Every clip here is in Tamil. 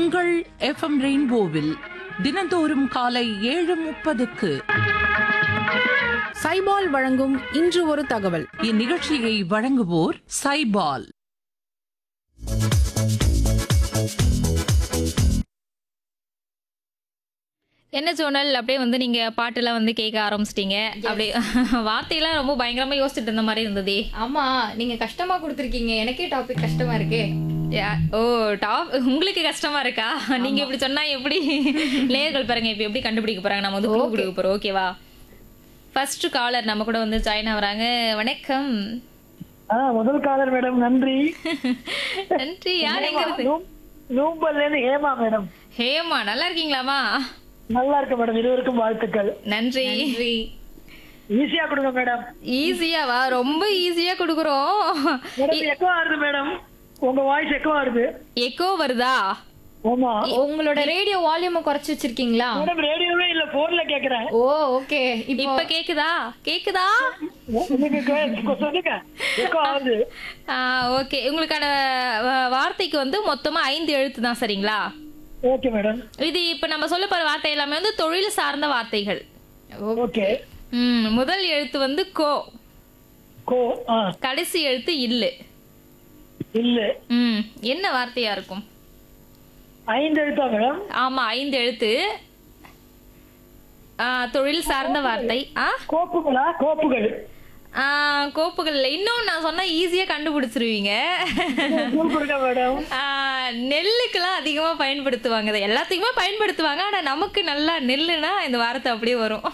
உங்கள் எஃப்எம் ரெயின்போவில் தினந்தோறும் காலை ஏழு முப்பதுக்கு சைபால் வழங்கும் இன்று ஒரு தகவல் இந்நிகழ்ச்சியை வழங்குவோர் சைபால் என்ன சோனல் அப்படியே வந்து நீங்க பாட்டெல்லாம் வந்து கேட்க ஆரம்பிச்சிட்டீங்க அப்படியே வார்த்தையெல்லாம் ரொம்ப பயங்கரமா யோசிச்சுட்டு இருந்த மாதிரி இருந்ததே ஆமா நீங்க கஷ்டமா கொடுத்துருக்கீங்க எனக்கே டாபிக் கஷ்டமா இருக்கே யா- ஓ டாப் உங்களுக்கு கஷ்டமா இருக்கா நீங்க இப்படி சொன்னா எப்படி நேர்கள் பாருங்க இப்ப எப்படி கண்டுபிடிக்க போறாங்க நம்ம வந்து clue கொடுக்க போறோம் ஓகேவா ஃபர்ஸ்ட் காலர் நம்ம கூட வந்து ஜாயின் ஆகுறாங்க வணக்கம் ஆ முதல் காலர் மேடம் நன்றி நன்றி யார் எங்க இருந்து நூ- நூம்பல்ல இருந்து ஹேமா மேடம் ஹேமா நல்லா இருக்கீங்களாமா நல்லா இருக்கு மேடம் இருவருக்கும் வாழ்த்துக்கள் நன்றி ஈஸியா கொடுங்க மேடம் ஈஸியாவா ரொம்ப ஈஸியா கொடுக்குறோம் மேடம் எக்கோ ஆறுது மேடம் உங்க வாய்ஸ் எக்கோ ஆறுது எக்கோ வருதா ஆமா உங்களோட ரேடியோ வால்யூமை குறைச்சு வச்சிருக்கீங்களா மேடம் ரேடியோவே இல்ல போன்ல கேக்குறேன் ஓ ஓகே இப்போ இப்ப கேக்குதா கேக்குதா நீங்க கே- சொல்லுங்க எக்கோ ஆகுது ஓகே உங்களுக்கான வ- வார்த்தைக்கு வந்து மொத்தமா ஐந்து எழுத்து தான் சரிங்களா ஓகே மேடம் இது இப்ப நம்ம சொல்ல போற வார்த்தை எல்லாமே வந்து தொழில் சார்ந்த வார்த்தைகள் ஓகே ம் முதல் எழுத்து வந்து கோ கோ ஆ கடைசி எழுத்து இல்லு இல்ல ம் என்ன வார்த்தையா இருக்கும் ஐந்து எழுத்தா மேடம் ஆமா ஐந்து எழுத்து ஆ, தொழில் சார்ந்த வார்த்தை ஆ கோப்புகளா கோப்புகள் ஆ, கோப்புகள் இல்லை இன்னும் நான் சொன்னா ஈஸியா கண்டுபிடிச்சிருவீங்க கூல் கொடுங்க மேடம் ஆ, நெல்லுக்கெல்லாம் அதிகமா பயன்படுத்துவாங்க இதை எல்லாத்துக்குமே பயன்படுத்துவாங்க ஆனா நமக்கு நல்லா நெல்லுனா இந்த வார்த்தை அப்படியே வரும்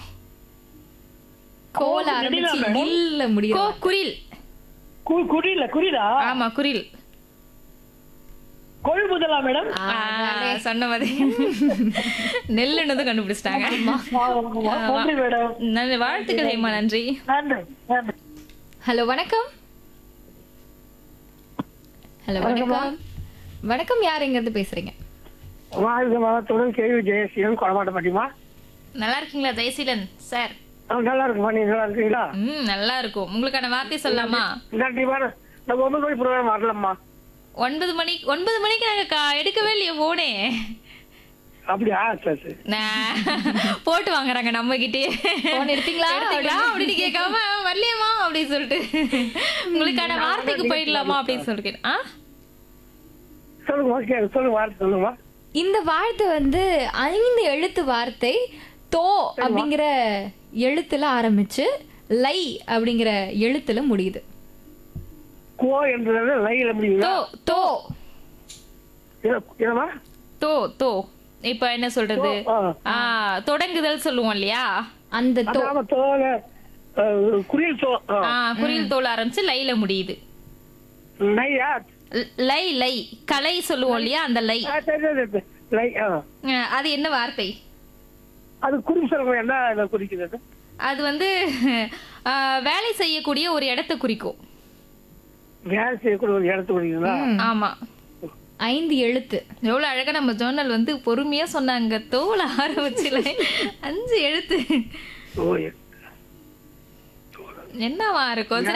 கோல ஆரம்பிச்சு நெடிலா மேடம்? இல்ல முடியும் கோ குரில் கு- குறியில குறிதா ஆமா குரில் கொள்முதலா மேடம் ஆ, சொன்ன மாதிரி நெல்லுன்னு கண்டுபிடிச்சிட்டாங்க நன்றி மேடம் நல்ல வாழ்த்துக்கள் ஹேமா நன்றி நன்றி நன்றி ஹலோ வணக்கம் ஹலோ வணக்கம் வணக்கம் யார் எங்க இருந்து பேசுறீங்க வாழ்க வளத்துடன் கேள்வி ஜெயசீலன் கொடமாட்ட மாட்டிமா நல்லா இருக்கீங்களா ஜெயசீலன் சார் நல்லா இருக்குமா நீங்க நல்லா இருக்கீங்களா ம் நல்லா இருக்கும் உங்களுக்கான வார்த்தை சொல்லலாமா நன்றி மேடம் நம்ம ஒன்பது மணி ப்ரோக்ராம் வரலாமா ஒன்பது மணி ஒன்பது மணிக்கு நாங்க கா- எடுக்கவே இல்லையே போனே அப்படியா சரி சரி நான் போட்டு வாங்குறாங்க நம்ம கிட்டே போன் எடுத்தீங்களா அப்படின்னு கேட்காம வரலையம்மா அப்படின்னு சொல்லிட்டு உங்களுக்கான வார்த்தைக்கு போயிடலாமா அப்படின்னு சொல்லிட்டு ஆ சொல்லுங்க ஓகே சொல்லுங்க வார்த்தை சொல்லுங்கம்மா இந்த வார்த்தை வந்து ஐந்து எழுத்து வார்த்தை தோ அப்படிங்கிற எழுத்துல ஆரம்பிச்சு லை அப்படிங்கிற எழுத்துல முடியுது கோ என்றது லைல முடியுங்களா தோ தோ என்னமா தோ தோ இப்ப என்ன சொல்றது ஆ. ஆ தொடங்குதல் சொல்லுவோம் இல்லையா அந்த தோ ஆமா தோல அஹ், குரில் தோ ஆ. ஆ குரில் தோல் ஆரம்பிச்சு லைல முடியுது நையா ல- லை லை கலை சொல்லுவோம் இல்லையா அந்த லை ஆ, சரி சரி, சரி லை ஆ ஆ, அது என்ன வார்த்தை அது குறி சொல்லுங்க என்ன இதை குறிக்கிறது அது வந்து ஆ, வேலை செய்யக்கூடிய ஒரு இடத்தை குறிக்கும் வேலை செய்யக்கூடிய ஒரு இடத்து குறிக்கிறதா ஆமா ஐந்து எழுத்து எவ்வளவு அழகா நம்ம ஜோர்னல் வந்து பொறுமையா சொன்னாங்க தோல் ஆரம்பிச்சுல அஞ்சு எழுத்து ஓ என்னவா இருக்கும் சரி